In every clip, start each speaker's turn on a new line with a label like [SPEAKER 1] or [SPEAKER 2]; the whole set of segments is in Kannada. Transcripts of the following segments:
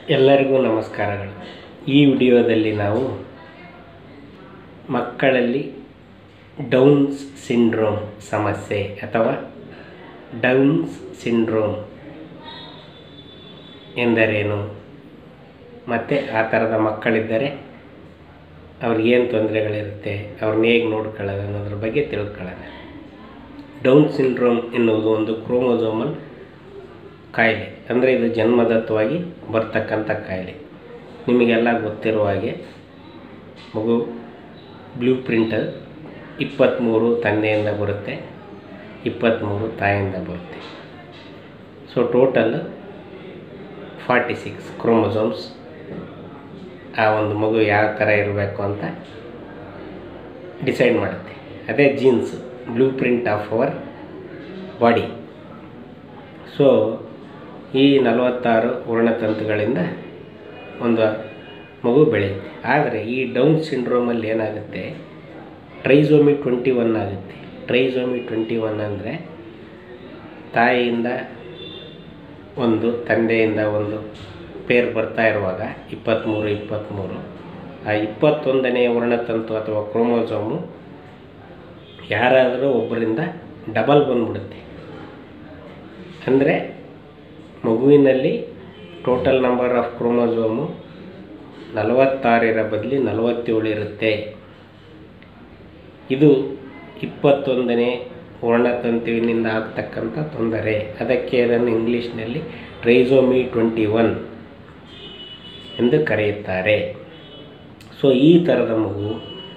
[SPEAKER 1] ಎಲ್ಲರಿಗೂ ನಮಸ್ಕಾರಗಳು ಈ ವಿಡಿಯೋದಲ್ಲಿ ನಾವು ಮಕ್ಕಳಲ್ಲಿ ಡೌನ್ಸ್ ಸಿಂಡ್ರೋಮ್ ಸಮಸ್ಯೆ ಅಥವಾ ಡೌನ್ಸ್ ಸಿಂಡ್ರೋಮ್ ಎಂದರೇನು ಮತ್ತು ಆ ಥರದ ಮಕ್ಕಳಿದ್ದರೆ ಅವ್ರಿಗೇನು ತೊಂದರೆಗಳಿರುತ್ತೆ ಅವ್ರನ್ನ ಹೇಗೆ ನೋಡ್ಕೊಳ್ಳೋದು ಅನ್ನೋದ್ರ ಬಗ್ಗೆ ತಿಳ್ಕೊಳ್ಳೋಣ ಡೌನ್ ಸಿಂಡ್ರೋಮ್ ಎನ್ನುವುದು ಒಂದು ಕ್ರೋಮೋಸೋಮಲ್ ಕಾಯಿಲೆ ಅಂದರೆ ಇದು ಜನ್ಮದತ್ತವಾಗಿ ಬರ್ತಕ್ಕಂಥ ಕಾಯಿಲೆ ನಿಮಗೆಲ್ಲ ಗೊತ್ತಿರುವ ಹಾಗೆ ಮಗು ಬ್ಲೂ ಪ್ರಿಂಟ್ ಇಪ್ಪತ್ತ್ಮೂರು ತಂದೆಯಿಂದ ಬರುತ್ತೆ ಇಪ್ಪತ್ತ್ಮೂರು ತಾಯಿಯಿಂದ ಬರುತ್ತೆ so total forty six chromosomes ಆ ಒಂದು ಮಗು ಯಾವ ಥರ ಇರಬೇಕು ಅಂತ ಡಿಸೈಡ್ ಮಾಡುತ್ತೆ ಅದೇ genes blue print of our body so ಈ ನಲವತ್ತಾರು ವರ್ಣತಂತುಗಳಿಂದ ಒಂದು ಮಗು ಬೆಳೆಯುತ್ತೆ ಆದರೆ ಈ ಡೌನ್ ಸಿಂಡ್ರೋಮಲ್ಲಿ ಏನಾಗುತ್ತೆ ಟ್ರೈಸೋಮಿ ಟ್ವೆಂಟಿ ಒನ್ ಆಗುತ್ತೆ ಟ್ರೈಸೋಮಿ ಟ್ವೆಂಟಿ ಒನ್ ಅಂದರೆ ತಾಯಿಯಿಂದ ಒಂದು ತಂದೆಯಿಂದ ಒಂದು ಪೇರ್ ಬರ್ತಾ ಇರುವಾಗ ಇಪ್ಪತ್ತ್ಮೂರು ಇಪ್ಪತ್ತ್ಮೂರು ಆ ಇಪ್ಪತ್ತೊಂದನೇ ವರ್ಣತಂತು ಅಥವಾ ಕ್ರೋಮೋಸೋಮು ಯಾರಾದರೂ ಒಬ್ಬರಿಂದ ಡಬಲ್ ಬಂದ್ಬಿಡುತ್ತೆ ಅಂದರೆ ಮಗುವಿನಲ್ಲಿ ಟೋಟಲ್ ನಂಬರ್ ಆಫ್ ಕ್ರೋಮೋಸೋಮು ನಲವತ್ತಾರರ ಬದಲಿ ನಲವತ್ತೇಳು ಇರುತ್ತೆ ಇದು ಇಪ್ಪತ್ತೊಂದನೇ ವರ್ಣತಂತುವಿನಿಂದ ಆಗ್ತಕ್ಕಂಥ ತೊಂದರೆ ಅದಕ್ಕೆ ಅದನ್ನು ಇಂಗ್ಲೀಷ್ನಲ್ಲಿ ಟ್ರೈಸೋಮಿ ಟ್ವೆಂಟಿ ಒನ್ ಎಂದು ಕರೆಯುತ್ತಾರೆ ಸೊ ಈ ಥರದ ಮಗು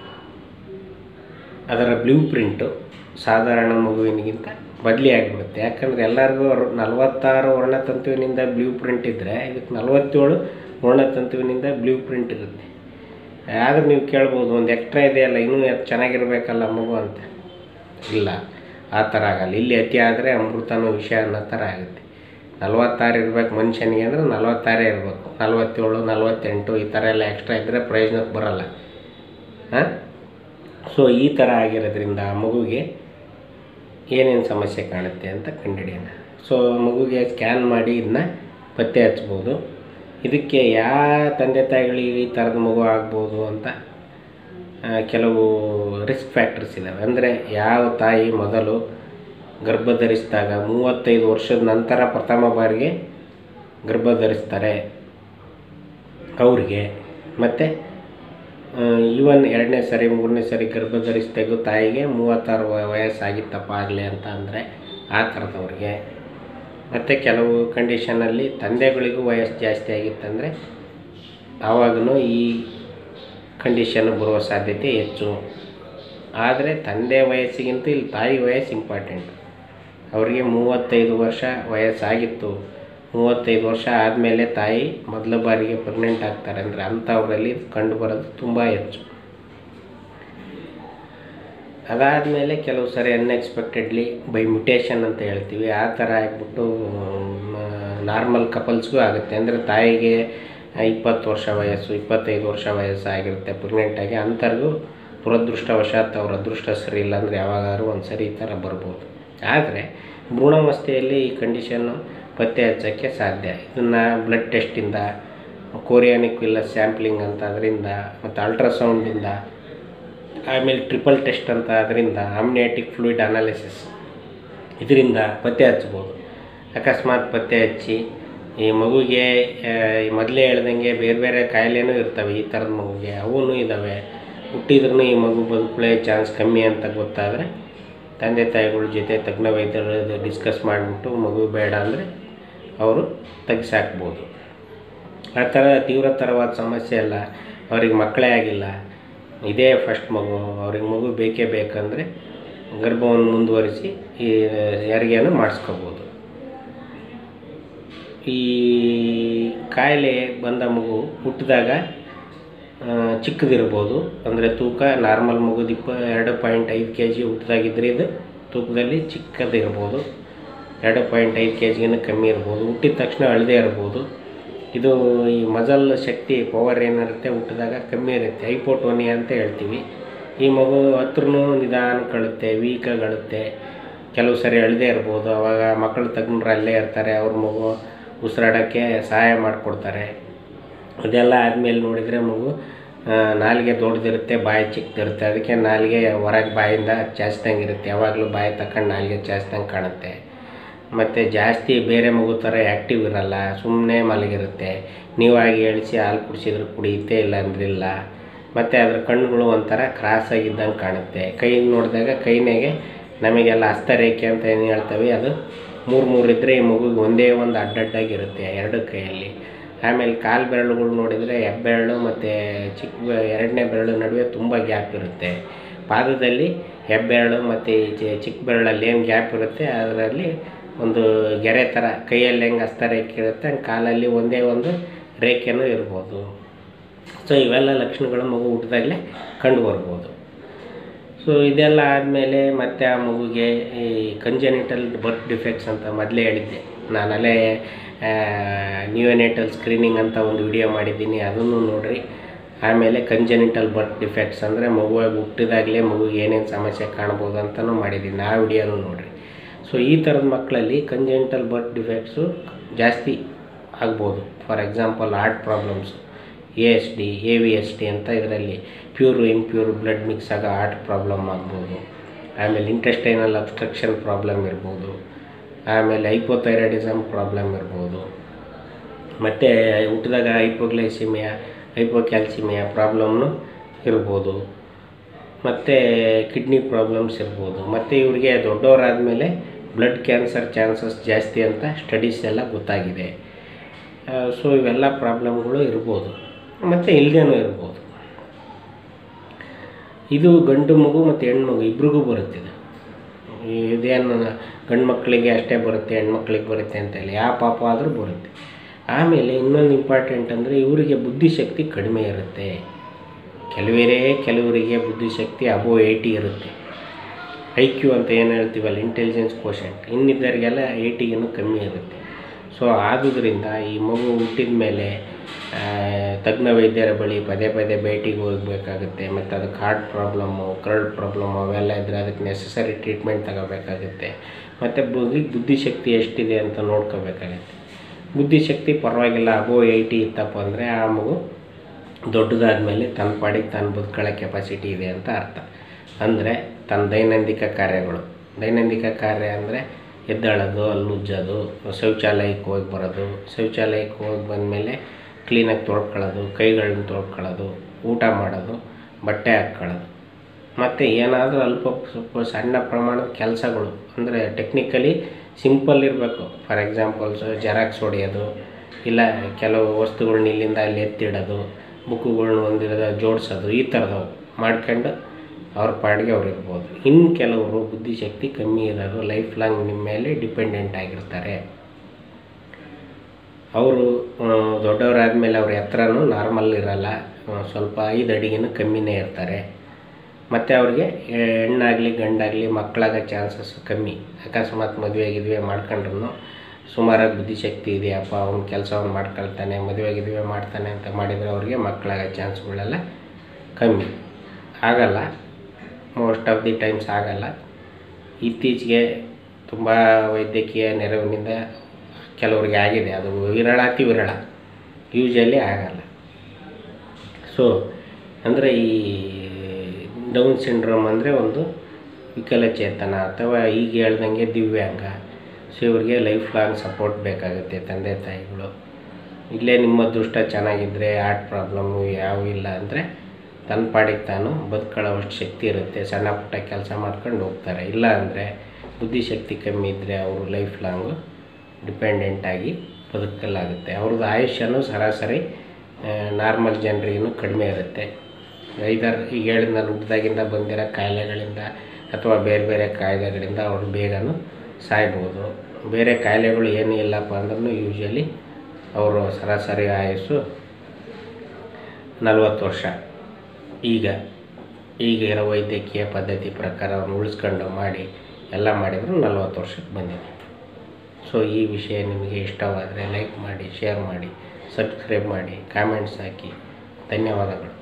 [SPEAKER 1] ಅದರ ಬ್ಲೂ ಪ್ರಿಂಟು ಸಾಧಾರಣ ಮಗುವಿನಿಗಿಂತ ಬದಲಿ ಆಗಿಬಿಡುತ್ತೆ ಯಾಕಂದರೆ ಎಲ್ಲರಿಗೂ ಅವ್ರು ನಲವತ್ತಾರು ವರ್ಣತಂತುವಿನಿಂದ ಬ್ಲೂ ಪ್ರಿಂಟ್ ಇದ್ದರೆ ಇದಕ್ಕೆ ನಲವತ್ತೇಳು ವರ್ಣತಂತುವಿನಿಂದ ಬ್ಲೂ ಪ್ರಿಂಟ್ ಇರುತ್ತೆ ಆದ್ರೆ ನೀವು ಕೇಳ್ಬೋದು ಒಂದು ಎಕ್ಸ್ಟ್ರಾ ಇದೆಯಲ್ಲ ಇನ್ನೂ ಎಷ್ಟ್ ಚೆನ್ನಾಗಿರ್ಬೇಕಲ್ಲ ಮಗು ಅಂತ ಇಲ್ಲ ಆ ಥರ ಆಗಲ್ಲ ಇಲ್ಲಿ ಅತಿ ಆದರೆ ಅಮೃತನೂ ವಿಷ ಅನ್ನೋ ಥರ ಆಗುತ್ತೆ ನಲ್ವತ್ತಾರು ಇರ್ಬೇಕು ಮನುಷ್ಯನಿಗೆ ಅಂದರೆ ನಲ್ವತ್ತಾರೇ ಇರಬೇಕು ನಲ್ವತ್ತೇಳು ನಲ್ವತ್ತೆಂಟು ಈ ಥರ ಎಲ್ಲ ಎಕ್ಸ್ಟ್ರಾ ಇದ್ದರೆ ಪ್ರಯೋಜನಕ್ಕೆ ಬರೋಲ್ಲ ಹಾಂ ಸೊ ಈ ಥರ ಆಗಿರೋದ್ರಿಂದ ಆ ಮಗುಗೆ ಏನೇನು ಸಮಸ್ಯೆ ಕಾಣುತ್ತೆ ಅಂತ ಕಂಡುಹಿಡಿಯೋಣ ಸೊ ಮಗುಗೆ ಸ್ಕ್ಯಾನ್ ಮಾಡಿ ಇದನ್ನ ಪತ್ತೆ ಹಚ್ಬೋದು ಇದಕ್ಕೆ ಯಾವ ತಂದೆ ತಾಯಿಗಳಿಗೆ ಈ ಥರದ ಮಗು ಆಗ್ಬೋದು ಅಂತ ಆ, ಕೆಲವು ರಿಸ್ಕ್ ಫ್ಯಾಕ್ಟರ್ಸ್ ಇದ್ದಾವೆ ಅಂದರೆ ಯಾವ ತಾಯಿ ಮೊದಲು ಗರ್ಭ ಧರಿಸಿದಾಗ ಮೂವತ್ತೈದು ವರ್ಷದ ನಂತರ ಪ್ರಥಮ ಬಾರಿಗೆ ಗರ್ಭ ಧರಿಸ್ತಾರೆ ಅವ್ರಿಗೆ ಮತ್ತು ಈವನ್ ಎರಡನೇ ಸರಿ ಮೂರನೇ ಸರಿ ಗರ್ಭ ಧರಿಸಿದಾಗೂ ತಾಯಿಗೆ ಮೂವತ್ತಾರು ವ- ವಯಸ್ಸಾಗಿತ್ತಪ್ಪ ಆಗಲಿ ಅಂತ ಅಂದರೆ ಆ ಥರದವ್ರಿಗೆ ಮತ್ತು ಕೆಲವು ಕಂಡೀಷನಲ್ಲಿ ತಂದೆಗಳಿಗೂ ವಯಸ್ಸು ಜಾಸ್ತಿ ಆಗಿತ್ತಂದರೆ ಆವಾಗೂ ಈ ಕಂಡೀಷನ್ ಬರುವ ಸಾಧ್ಯತೆ ಹೆಚ್ಚು ಆದರೆ ತಂದೆ ವಯಸ್ಸಿಗಿಂತ ಇಲ್ಲಿ ತಾಯಿ ವಯಸ್ಸು ಇಂಪಾರ್ಟೆಂಟ್ ಅವರಿಗೆ ಮೂವತ್ತೈದು ವರ್ಷ ವಯಸ್ಸಾಗಿತ್ತು ಮೂವತ್ತೈದು ವರ್ಷ ಆದಮೇಲೆ ತಾಯಿ ಮೊದಲ ಬಾರಿಗೆ ಪ್ರೆಗ್ನೆಂಟ್ ಆಗ್ತಾರೆ ಅಂದರೆ ಅಂಥವರಲ್ಲಿ ಕಂಡುಬರೋದು ತುಂಬ ಹೆಚ್ಚು ಅದಾದಮೇಲೆ ಕೆಲವು ಸರಿ ಅನ್ಎಕ್ಸ್ಪೆಕ್ಟೆಡ್ಲಿ ಬೈ ಮ್ಯುಟೇಷನ್ ಅಂತ ಹೇಳ್ತೀವಿ ಆ ಥರ ಆಗಿಬಿಟ್ಟು ನಾರ್ಮಲ್ ಕಪಲ್ಸ್ಗೂ ಆಗುತ್ತೆ ಅಂದರೆ ತಾಯಿಗೆ ಇಪ್ಪತ್ತು ವರ್ಷ ವಯಸ್ಸು ಇಪ್ಪತ್ತೈದು ವರ್ಷ ವಯಸ್ಸಾಗಿರುತ್ತೆ ಪ್ರೆಗ್ನೆಂಟಾಗಿ ಅಂಥವ್ರಿಗೂ ದುರದೃಷ್ಟವಶಾತ್ ಅವ್ರ ಅದೃಷ್ಟ ಸರಿ ಇಲ್ಲ ಅಂದರೆ ಯಾವಾಗಾದ್ರೂ ಒಂದು ಸರಿ ಈ ಥರ ಬರ್ಬೋದು ಆದರೆ ಭ್ರೂಣಾವಸ್ಥೆಯಲ್ಲಿ ಈ ಕಂಡೀಷನ್ನು ಪತ್ತೆ ಹಚ್ಚೋಕ್ಕೆ ಸಾಧ್ಯ ಇದನ್ನು ಬ್ಲಡ್ ಟೆಸ್ಟಿಂದ ಕೋರಿಯಾನಿಕ್ ಇಲ್ಲ ಸ್ಯಾಂಪ್ಲಿಂಗ್ ಅಂತ ಅದರಿಂದ ಮತ್ತು ಅಲ್ಟ್ರಾಸೌಂಡಿಂದ ಆಮೇಲೆ ಟ್ರಿಪಲ್ ಟೆಸ್ಟ್ ಅಂತ ಅದರಿಂದ ಆಮ್ನಿಯಾಟಿಕ್ ಫ್ಲೂಯಿಡ್ ಅನಾಲಿಸಿಸ್ ಇದರಿಂದ ಪತ್ತೆ ಹಚ್ಬೋದು ಅಕಸ್ಮಾತ್ ಪತ್ತೆ ಹಚ್ಚಿ ಈ ಮಗುಗೆ ಆ, ಈ ಮೊದಲೇ ಹೇಳ್ದಂಗೆ ಬೇರೆ ಬೇರೆ ಕಾಯಿಲೆನೂ ಇರ್ತವೆ ಈ ಥರದ ಮಗುಗೆ ಅವೂ ಇದ್ದಾವೆ ಹುಟ್ಟಿದ್ರೂ ಈ ಮಗು ಬದುಕುಳೆ ಚಾನ್ಸ್ ಕಮ್ಮಿ ಅಂತ ಗೊತ್ತಾದರೆ ತಂದೆ ತಾಯಿಗಳ ಜೊತೆ ತಜ್ಞ ವೈದ್ಯರು ಡಿಸ್ಕಸ್ ಮಾಡಿಬಿಟ್ಟು ಮಗು ಬೇಡ ಅಂದರೆ ಅವರು ತೆಗೆಸಾಕ್ಬೋದು ಆ ಥರ ತೀವ್ರತರವಾದ ಸಮಸ್ಯೆ ಅಲ್ಲ ಅವ್ರಿಗೆ ಮಕ್ಕಳೇ ಆಗಿಲ್ಲ ಇದೇ ಫಸ್ಟ್ ಮಗು ಅವ್ರಿಗೆ ಮಗು ಬೇಕೇ ಬೇಕಂದರೆ ಗರ್ಭವನ್ನು ಮುಂದುವರಿಸಿ ಈ ಹೆರಿಗೆಯನ್ನು ಮಾಡಿಸ್ಕೋಬೋದು ಈ ಕಾಯಿಲೆ ಬಂದ ಮಗು ಹುಟ್ಟಿದಾಗ ಆ, ಚಿಕ್ಕದಿರ್ಬೋದು ಅಂದರೆ ತೂಕ ನಾರ್ಮಲ್ ಮಗುದು ಇಪ್ಪ ಎರಡು ಪಾಯಿಂಟ್ ಐದು ಕೆ ಜಿ ಹುಟ್ಟಿದಾಗಿದ್ದರೆ ಇದು ತೂಕದಲ್ಲಿ ಚಿಕ್ಕದಿರ್ಬೋದು ಎರಡು ಪಾಯಿಂಟ್ ಐದು ಕೆ ಜಿಗಿಂತ ಕಮ್ಮಿ ಇರ್ಬೋದು ಹುಟ್ಟಿದ ತಕ್ಷಣ ಅಳದೇ ಇರ್ಬೋದು ಇದು ಈ ಮಜಲ್ ಶಕ್ತಿ ಪವರ್ ಏನಿರುತ್ತೆ ಹುಟ್ಟಿದಾಗ ಕಮ್ಮಿ ಇರುತ್ತೆ ಹೈಪೋಟೋನಿಯಾ ಅಂತ ಹೇಳ್ತೀವಿ ಈ ಮಗು ಹತ್ರನೂ ನಿಧಾನಕ್ಕಳುತ್ತೆ ವೀಕಾಗಳುತ್ತೆ ಕೆಲವು ಸರಿ ಅಳದೇ ಇರ್ಬೋದು ಅವಾಗ ಮಕ್ಕಳು ತಜ್ಞರು ಅಲ್ಲೇ ಇರ್ತಾರೆ ಅವ್ರ ಮಗು ಉಸಿರಾಡೋಕ್ಕೆ ಸಹಾಯ ಮಾಡಿಕೊಡ್ತಾರೆ ಅದೆಲ್ಲ ಆದಮೇಲೆ ನೋಡಿದರೆ ಮಗು ಆ, ನಾಲಿಗೆ ದೊಡ್ಡದಿರುತ್ತೆ ಬಾಯಿ ಚಿಕ್ಕದಿರುತ್ತೆ ಅದಕ್ಕೆ ನಾಲಿಗೆ ಹೊರಗೆ ಬಾಯಿಂದ ಚಾಚ್ದಂಗೆ ಇರುತ್ತೆ ಯಾವಾಗಲೂ ಬಾಯಿ ತಗೊಂಡು ನಾಲಿಗೆ ಚಾಚ್ದಂಗೆ ಕಾಣುತ್ತೆ ಮತ್ತು ಜಾಸ್ತಿ ಬೇರೆ ಮಗು ಥರ ಆ್ಯಕ್ಟಿವ್ ಇರಲ್ಲ ಸುಮ್ಮನೆ ಮಲಗಿರುತ್ತೆ ನೀವಾಗಿ ಎಳಿಸಿ ಹಾಲು ಕುಡಿಸಿದ್ರು ಕುಡಿಯುತ್ತೆ ಇಲ್ಲ ಅಂದ್ರಿಲ್ಲ ಮತ್ತು ಅದ್ರ ಕಣ್ಣುಗಳು ಒಂಥರ ಕ್ರಾಸ್ ಆಗಿದ್ದಂಗೆ ಕಾಣುತ್ತೆ ಕೈ ನೋಡಿದಾಗ ಕೈನಾಗೆ ನಮಗೆಲ್ಲ ಹಸ್ತರೇಖೆ ಅಂತ ಏನು ಹೇಳ್ತೇವೆ ಅದು ಮೂರು ಮೂರು ಇದ್ದರೆ ಈ ಮಗುಗೆ ಒಂದೇ ಒಂದು ಅಡ್ಡಡ್ಡಾಗಿರುತ್ತೆ ಎರಡು ಕೈಯಲ್ಲಿ ಆಮೇಲೆ ಕಾಲು ಬೆರಳುಗಳು ನೋಡಿದರೆ ಹೆಬ್ಬೆರಳು ಮತ್ತು ಚಿಕ್ಕ ಬೆ- ಎರಡನೇ ಬೆರಳು ನಡುವೆ ತುಂಬ ಗ್ಯಾಪ್ ಇರುತ್ತೆ ಪಾದದಲ್ಲಿ ಹೆಬ್ಬೆರಳು ಮತ್ತು ಈ ಚಿ- ಚಿಕ್ಕ ಬೆರಳಲ್ಲಿ ಏನು ಗ್ಯಾಪ್ ಇರುತ್ತೆ ಅದರಲ್ಲಿ ಒಂದು ಗೆರೆ ಥರ ಕೈಯಲ್ಲಿ ಹೆಂಗೆ ಹಸ್ತರೇಖೆ ಇರುತ್ತೆ ಹಂಗೆ ಕಾಲಲ್ಲಿ ಒಂದೇ ಒಂದು ರೇಖೆನೂ ಇರ್ಬೋದು ಸೊ ಇವೆಲ್ಲ ಲಕ್ಷಣಗಳು ಮಗು ಹುಟ್ಟಿದಾಗಲೇ ಕಂಡು ಬರ್ಬೋದು ಸೊ ಇದೆಲ್ಲ ಆದಮೇಲೆ ಮತ್ತೆ ಆ ಮಗುಗೆ ಈ ಕಂಜೆನಿಟಲ್ ಬರ್ತ್ ಡಿಫೆಕ್ಟ್ಸ್ ಅಂತ ಮೊದಲೇ ಹೇಳಿದ್ದೆ ನಾನಲ್ಲೇ ನ್ಯೂನೆಟಲ್ ಸ್ಕ್ರೀನಿಂಗ್ ಅಂತ ಒಂದು ವಿಡಿಯೋ ಮಾಡಿದ್ದೀನಿ ಅದನ್ನು ನೋಡಿರಿ ಆಮೇಲೆ ಕಂಜೆನಿಟಲ್ ಬರ್ತ್ ಡಿಫೆಕ್ಟ್ಸ್ ಅಂದರೆ ಮಗುವಾಗಿ ಹುಟ್ಟಿದಾಗಲೇ ಮಗುಗೆ ಏನೇನು ಸಮಸ್ಯೆ ಕಾಣ್ಬೋದು ಅಂತಲೂ ಮಾಡಿದ್ದೀನಿ ಆ ವಿಡಿಯೋನು ನೋಡಿರಿ ಸೊ ಈ ಥರದ ಮಕ್ಕಳಲ್ಲಿ ಕಂಜೆನಿಟಲ್ ಬರ್ತ್ ಡಿಫೆಕ್ಟ್ಸು ಜಾಸ್ತಿ ಆಗ್ಬೋದು for example heart problems A S D A V S D ಅಂತ ಇದರಲ್ಲಿ ಪ್ಯೂರ್ ಇಂಪ್ಯೂರ್ ಬ್ಲಡ್ ಮಿಕ್ಸ್ ಆಗೋ ಹಾರ್ಟ್ ಪ್ರಾಬ್ಲಮ್ ಆಗ್ಬೋದು ಆಮೇಲೆ ಇಂಟೆಸ್ಟೈನಲ್ ಅಬ್ಸ್ಟ್ರಕ್ಷನ್ ಪ್ರಾಬ್ಲಮ್ ಇರ್ಬೋದು ಆಮೇಲೆ ಹೈಪೋಥೈರಾಯ್ಡಿಸಮ್ ಪ್ರಾಬ್ಲಮ್ ಇರ್ಬೋದು ಮತ್ತು ಹುಟ್ಟಿದಾಗ ಹೈಪೋಗ್ಲೈಸಿಮಿಯಾ ಹೈಪೋಕ್ಯಾಲ್ಸಿಮಿಯಾ ಪ್ರಾಬ್ಲಮ್ನು ಇರ್ಬೋದು ಮತ್ತು ಕಿಡ್ನಿ ಪ್ರಾಬ್ಲಮ್ಸ್ ಇರ್ಬೋದು ಮತ್ತು ಇವರಿಗೆ ದೊಡ್ಡವರಾದಮೇಲೆ ಬ್ಲಡ್ ಕ್ಯಾನ್ಸರ್ ಚಾನ್ಸಸ್ ಜಾಸ್ತಿ ಅಂತ ಸ್ಟಡೀಸ್ ಎಲ್ಲ ಗೊತ್ತಾಗಿದೆ ಸೊ ಇವೆಲ್ಲ ಪ್ರಾಬ್ಲಮ್ಗಳು ಇರ್ಬೋದು ಮತ್ತು ಇಲ್ಲದೇನೂ ಇರ್ಬೋದು ಇದು ಗಂಡು ಮಗು ಮತ್ತು ಹೆಣ್ಮಗು ಇಬ್ರಿಗೂ ಬರುತ್ತಿದೆ ಇದೇನು ಗಂಡು ಮಕ್ಕಳಿಗೆ ಅಷ್ಟೇ ಬರುತ್ತೆ ಹೆಣ್ಮಕ್ಳಿಗೆ ಬರುತ್ತೆ ಅಂತ ಇಲ್ಲ ಯಾವ ಪಾಪ ಆದರೂ ಬರುತ್ತೆ ಆಮೇಲೆ ಇನ್ನೊಂದು ಇಂಪಾರ್ಟೆಂಟ್ ಅಂದರೆ ಇವರಿಗೆ ಬುದ್ಧಿಶಕ್ತಿ ಕಡಿಮೆ ಇರುತ್ತೆ ಕೆಲವರೇ ಕೆಲವರಿಗೆ ಬುದ್ಧಿಶಕ್ತಿ ಅಬೋ ಏಯ್ಟಿ ಇರುತ್ತೆ ಐ ಕ್ಯೂ ಅಂತ ಏನು ಹೇಳ್ತೀವಲ್ಲ ಇಂಟೆಲಿಜೆನ್ಸ್ ಕೋಶೆಂಟ್ ಇನ್ನಿದ್ದರಿಗೆಲ್ಲ ಏಯ್ಟಿಗೇನು ಕಮ್ಮಿ ಇರುತ್ತೆ ಸೊ ಆದುದರಿಂದ ಈ ಮಗು ಹುಟ್ಟಿದ ಮೇಲೆ ಆ, ತಜ್ಞ ವೈದ್ಯರ ಬಳಿ ಪದೇ ಪದೇ ಭೇಟಿಗೆ ಹೋಗಬೇಕಾಗುತ್ತೆ ಮತ್ತು ಅದಕ್ಕೆ ಹಾರ್ಟ್ ಪ್ರಾಬ್ಲಮ್ಮು ಕರ್ಡ್ ಪ್ರಾಬ್ಲಮ್ಮು ಅವೆಲ್ಲ ಇದ್ದರೆ ಅದಕ್ಕೆ ನೆಸಸರಿ ಟ್ರೀಟ್ಮೆಂಟ್ ತಗೋಬೇಕಾಗುತ್ತೆ ಮತ್ತು ಬುದ್ಧಿ ಬುದ್ಧಿಶಕ್ತಿ ಎಷ್ಟಿದೆ ಅಂತ ನೋಡ್ಕೋಬೇಕಾಗುತ್ತೆ ಬುದ್ಧಿಶಕ್ತಿ ಪರವಾಗಿಲ್ಲ ಅಬೋ ಏಯ್ಟಿ ಇತ್ತಪ್ಪ ಅಂದರೆ ಆ ಮಗು ದೊಡ್ಡದಾದ್ಮೇಲೆ ತನ್ನ ಪಾಡಿಗೆ ತಾನು ಬದುಕೊಳ್ಳೋ ಕೆಪಾಸಿಟಿ ಇದೆ ಅಂತ ಅರ್ಥ ಅಂದರೆ ತನ್ನ ದೈನಂದಿಕ ಕಾರ್ಯಗಳು ದೈನಂದಿಕ ಕಾರ್ಯ ಅಂದರೆ ಎದ್ದೇಳೋದು ಹಲ್ಲುಜ್ಜೋದು ಶೌಚಾಲಯಕ್ಕೆ ಹೋಗಿ ಬರೋದು ಶೌಚಾಲಯಕ್ಕೆ ಹೋಗಿ ಬಂದಮೇಲೆ ಕ್ಲೀನಾಗಿ ತೊಳ್ಕೊಳ್ಳೋದು ಕೈಗಳನ್ನ ತೊಳ್ಕೊಳ್ಳೋದು ಊಟ ಮಾಡೋದು ಬಟ್ಟೆ ಹಾಕ್ಕೊಳ್ಳೋದು ಮತ್ತು ಏನಾದರೂ ಅಲ್ಪ ಸ್ವಲ್ಪ ಸಣ್ಣ ಪ್ರಮಾಣದ ಕೆಲಸಗಳು ಅಂದರೆ ಟೆಕ್ನಿಕಲಿ ಸಿಂಪಲ್ ಇರಬೇಕು ಫಾರ್ ಎಕ್ಸಾಂಪಲ್ಸ್ ಜೆರಾಕ್ಸ್ ಹೊಡೆಯೋದು ಇಲ್ಲ ಕೆಲವು ವಸ್ತುಗಳ್ನ ಇಲ್ಲಿಂದ ಅಲ್ಲಿ ಎತ್ತಿಡೋದು ಬುಕ್ಕುಗಳ್ನ ಒಂದಿರದ ಜೋಡಿಸೋದು ಈ ಥರದವು ಮಾಡ್ಕೊಂಡು ಅವ್ರ ಪಾಡಿಗೆ ಅವ್ರು ಇರ್ಬೋದು ಇನ್ನು ಕೆಲವರು ಬುದ್ಧಿಶಕ್ತಿ ಕಮ್ಮಿ ಇರೋರು ಲೈಫ್ ಲಾಂಗ್ ನಿಮ್ಮ ಮೇಲೆ ಡಿಪೆಂಡೆಂಟ್ ಆಗಿರ್ತಾರೆ ಅವರು ದೊಡ್ಡವರಾದಮೇಲೆ ಅವ್ರ ಎತ್ತರನೂ ನಾರ್ಮಲ್ ಇರಲ್ಲ ಆ, ಸ್ವಲ್ಪ ಐದು ಅಡಿಗಿನೂ ಕಮ್ಮಿನೇ ಇರ್ತಾರೆ ಮತ್ತು ಅವ್ರಿಗೆ ಹೆಣ್ಣಾಗಲಿ ಗಂಡಾಗಲಿ ಮಕ್ಕಳಾಗೋ ಚಾನ್ಸಸ್ ಕಮ್ಮಿ ಅಕಸ್ಮಾತ್ ಮದುವೆ ಗಿದುವೆ ಮಾಡ್ಕೊಂಡ್ರು ಸುಮಾರಾಗಿ ಬುದ್ಧಿಶಕ್ತಿ ಇದೆಯಪ್ಪ ಅವ್ನ ಕೆಲಸವನ್ನು ಮಾಡ್ಕೊಳ್ತಾನೆ ಮದುವೆ ಗಿದುವೆ ಮಾಡ್ತಾನೆ ಅಂತ ಮಾಡಿದರೆ ಅವ್ರಿಗೆ ಮಕ್ಕಳಾಗೋ ಚಾನ್ಸ್ಗಳೆಲ್ಲ ಕಮ್ಮಿ ಆಗಲ್ಲ ಮೋಸ್ಟ್ ಆಫ್ ದಿ ಟೈಮ್ಸ್ ಆಗಲ್ಲ ಇತ್ತೀಚೆಗೆ ತುಂಬ ವೈದ್ಯಕೀಯ ನೆರವಿನಿಂದ ಕೆಲವ್ರಿಗೆ ಆಗಿದೆ ಅದು ವಿರಳ ಅತಿ ವಿರಳ ಯೂಶಲಿ ಆಗಲ್ಲ ಸೊ ಅಂದರೆ ಈ ಡೌನ್ ಸಿಂಡ್ರೋಮ್ ಅಂದರೆ ಒಂದು ವಿಕಲಚೇತನ ಅಥವಾ ಈಗ ಹೇಳ್ದಂಗೆ ದಿವ್ಯಾಂಗ ಸೊ ಇವ್ರಿಗೆ ಲೈಫ್ ಲಾಂಗ್ ಸಪೋರ್ಟ್ ಬೇಕಾಗುತ್ತೆ ತಂದೆ ತಾಯಿಗಳು ಇಲ್ಲೇ ನಿಮ್ಮ ಅದೃಷ್ಟ ಚೆನ್ನಾಗಿದ್ದರೆ ಹಾರ್ಟ್ ಪ್ರಾಬ್ಲಮ್ಮು ಯಾವ ಇಲ್ಲ ಅಂದರೆ ತನ್ನ ಪಾಡಿಗೆ ತಾನು ಬದುಕೊಳ್ಳೋವಷ್ಟು ಶಕ್ತಿ ಇರುತ್ತೆ ಸಣ್ಣ ಪುಟ್ಟ ಕೆಲಸ ಮಾಡ್ಕೊಂಡು ಹೋಗ್ತಾರೆ ಇಲ್ಲ ಅಂದರೆ ಬುದ್ಧಿಶಕ್ತಿ ಕಮ್ಮಿ ಇದ್ದರೆ ಅವರು ಲೈಫ್ ಲಾಂಗು ಡಿಪೆಂಡೆಂಟಾಗಿ ಬದುಕಲಾಗುತ್ತೆ ಅವ್ರದ್ದು ಆಯುಷ್ಯನೂ ಸರಾಸರಿ ನಾರ್ಮಲ್ ಜನರಿಗೂ ಕಡಿಮೆ ಇರುತ್ತೆ ಐದಾರು ಈಗ ಹೇಳಿದ ಹುಟ್ಟಿದಾಗಿಂದ ಬಂದಿರೋ ಕಾಯಿಲೆಗಳಿಂದ ಅಥವಾ ಬೇರೆ ಬೇರೆ ಕಾಯಿಲೆಗಳಿಂದ ಅವರು ಬೇಗನೂ ಸಾಯ್ಬೋದು ಬೇರೆ ಕಾಯಿಲೆಗಳು ಏನೂ ಇಲ್ಲಪ್ಪ ಅಂದ್ರೂ ಯೂಶ್ವಲಿ ಅವರು ಸರಾಸರಿ ಆಯುಸ್ಸು ನಲವತ್ತು ವರ್ಷ ಈಗ ಈಗ ಇರೋ ವೈದ್ಯಕೀಯ ಪದ್ಧತಿ ಪ್ರಕಾರ ಅವ್ರನ್ನ ಉಳಿಸ್ಕೊಂಡು ಮಾಡಿ ಎಲ್ಲ ಮಾಡಿದ್ರು ನಲ್ವತ್ತು ವರ್ಷಕ್ಕೆ ಬಂದಿದೆ ಸೊ ಈ ವಿಷಯ ನಿಮಗೆ ಇಷ್ಟವಾದರೆ ಲೈಕ್ ಮಾಡಿ ಶೇರ್ ಮಾಡಿ ಸಬ್ಸ್ಕ್ರೈಬ್ ಮಾಡಿ ಕಾಮೆಂಟ್ಸ್ ಹಾಕಿ ಧನ್ಯವಾದಗಳು